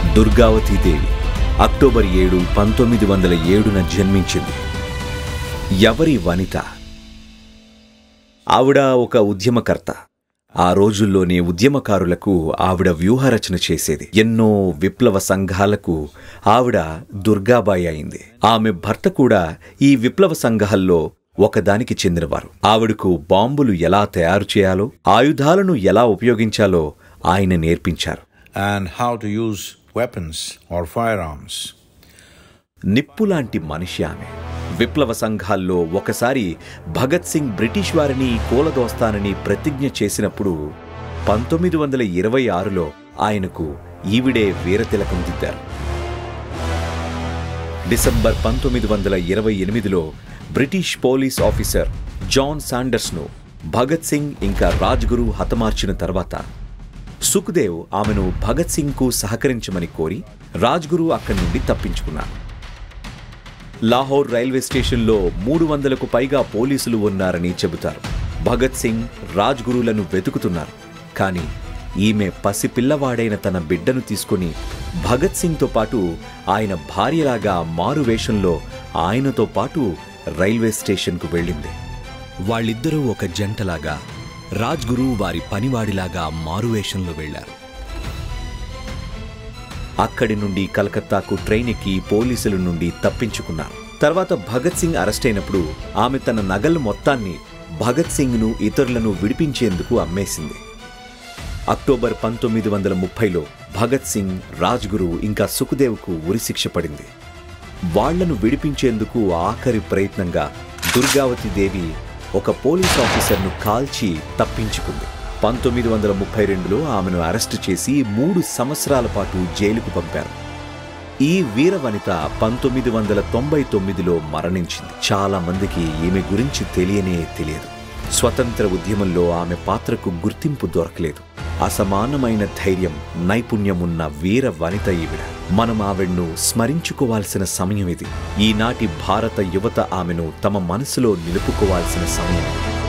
దుర్గావతీదేవి October ఏడు పంతొమ్మిది వందల ఏడున జన్మించింది ఎవరి వనిత ఆవిడ ఒక ఉద్యమకర్త ఆ రోజుల్లోనే ఉద్యమకారులకు ఆవిడ వ్యూహరచన చేసేది ఎన్నో విప్లవ సంఘాలకు ఆవిడ దుర్గాబాయి అయింది ఆమె భర్త కూడా ఈ విప్లవ సంఘాల్లో ఒకదానికి చెందినవారు ఆవిడకు బాంబులు ఎలా తయారు చేయాలో ఆయుధాలను ఎలా ఉపయోగించాలో ఆయన నేర్పించారు and how to use weapons or firearms. నిప్పులాంటి మనిషి ఆమె విప్లవ సంఘాల్లో ఒకసారి భగత్ సింగ్ బ్రిటిష్ వారిని కూలదోస్తానని ప్రతిజ్ఞ చేసినప్పుడు పంతొమ్మిది వందల ఇరవై ఆరులో ఆయనకు ఈవిడే వీరతిలకం దిద్దారు డిసెంబర్ పంతొమ్మిది వందల ఇరవై ఎనిమిదిలో బ్రిటిష్ పోలీస్ ఆఫీసర్ జాన్ సాండర్స్ను భగత్ సింగ్ ఇంకా రాజ్గురు హతమార్చిన తర్వాత సుఖ్దేవ్ ఆమెను భగత్ సింగ్కు సహకరించమని కోరి రాజ్గురు అక్కడి నుండి తప్పించుకున్నారు లాహోర్ రైల్వే స్టేషన్లో మూడు వందలకు పైగా పోలీసులు ఉన్నారని చెబుతారు భగత్ సింగ్ రాజ్గురులను వెతుకుతున్నారు కానీ ఈమె పసిపిల్లవాడైన తన బిడ్డను తీసుకుని భగత్ సింగ్తో పాటు ఆయన భార్యలాగా మారు వేషంలో ఆయనతో పాటు రైల్వే స్టేషన్కు వెళ్ళింది వాళ్ళిద్దరూ ఒక జంటలాగా రాజ్గురు వారి పనివాడిలాగా మారువేషంలో వెళ్లారు అక్కడి నుండి కలకత్తాకు ట్రైన్ ఎక్కి పోలీసుల నుండి తప్పించుకున్నారు తర్వాత భగత్ సింగ్ అరెస్ట్ అయినప్పుడు ఆమె తన నగలు మొత్తాన్ని భగత్ సింగ్ను ఇతరులను విడిపించేందుకు అమ్మేసింది అక్టోబర్ పంతొమ్మిది వందల ముప్పైలో భగత్ సింగ్ రాజ్గురు ఇంకా సుఖదేవ్కు ఉరిశిక్ష పడింది వాళ్లను విడిపించేందుకు ఆఖరి ప్రయత్నంగా దుర్గావతి దేవి ఒక పోలీస్ ఆఫీసర్ను కాల్చి తప్పించుకుంది పంతొమ్మిది వందల ముప్పై రెండులో ఆమెను అరెస్టు చేసి మూడు సంవత్సరాల పాటు జైలుకు పంపారు ఈ వీర వనిత పంతొమ్మిది వందల తొంభై తొమ్మిదిలో మరణించింది చాలా మందికి ఈమె గురించి తెలియనే తెలియదు స్వతంత్ర ఉద్యమంలో ఆమె పాత్రకు గుర్తింపు దొరకలేదు అసమానమైన ధైర్యం నైపుణ్యమున్న వీర వనిత ఈవిడ మనం ఆవిడ్ను స్మరించుకోవాల్సిన సమయం ఇది ఈనాటి భారత యువత ఆమెను తమ మనసులో నిలుపుకోవాల్సిన సమయం